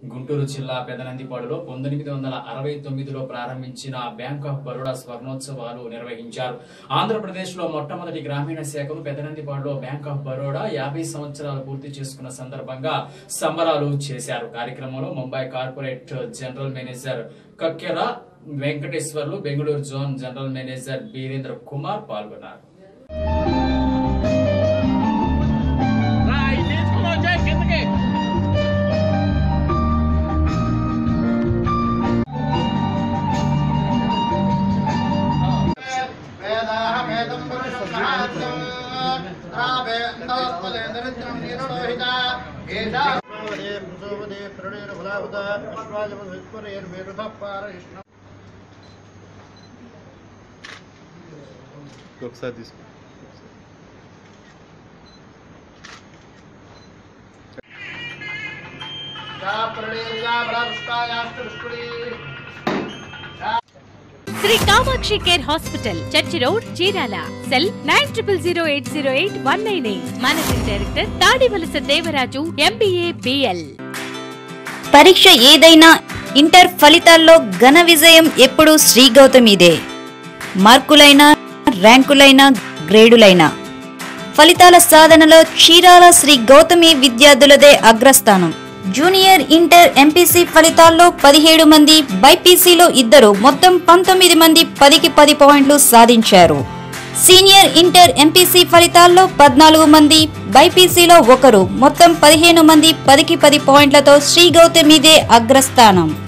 గుంటూరు జిల్లా పెదనందిపాడులో పంతొమ్మిది వందల అరవై తొమ్మిదిలో ప్రారంభించిన బ్యాంక్ ఆఫ్ బరోడా స్వర్ణోత్సవాలు నిర్వహించారు ఆంధ్రప్రదేశ్ లో మొట్టమొదటి గ్రామీణ శాఖను పెదనందిపాడులో బ్యాంక్ ఆఫ్ బరోడా యాభై సంవత్సరాలు పూర్తి చేసుకున్న సందర్భంగా సంబరాలు చేశారు కార్యక్రమంలో Mumbai corporate general manager Kakkera Venkateswarlu Bengaluru zone general manager Birendra Kumar పాల్గొన్నారు వేదాహమేదం పురుషం మహాత్యం రావేందోస్మలేంద్రమిత్రం నీరుడోహిత ఏషా వదే ప్రసోవదే ప్రణేన ఫలావద అశ్వాజమ విస్మరేర్ మేరుధ పారయిష్ణ ఒకసారి తీసుకో యా ప్రణేయా బలపుష్పాయాస్తు పుష్పణీ Sri Kamakshi care hospital church road Chirala cell nine triple zero eight zero eight one nine eight managing director Tadivalasa Devaraju MBA BL పరీక్ష ఏదైనా ఇంటర్ ఫలితాల్లో ఘన విజయం ఎప్పుడూ శ్రీ గౌతమిదే మార్కులైనా ర్యాంకులైనా గ్రేడులైనా ఫలితాల సాధనలో చీరాల శ్రీ గౌతమి విద్యార్థులదే అగ్రస్థానం జూనియర్ ఇంటర్ ఎంపీసీ ఫలితాల్లో పదిహేడు మంది బైపీసీలో ఇద్దరు మొత్తం పంతొమ్మిది మంది పదికి పది పాయింట్లు సాధించారు సీనియర్ ఇంటర్ ఎంపీసీ ఫలితాల్లో పద్నాలుగు మంది బైపీసీలో ఒకరు మొత్తం పదిహేను మంది పదికి పది పాయింట్లతో శ్రీ గౌతమిదే అగ్రస్థానం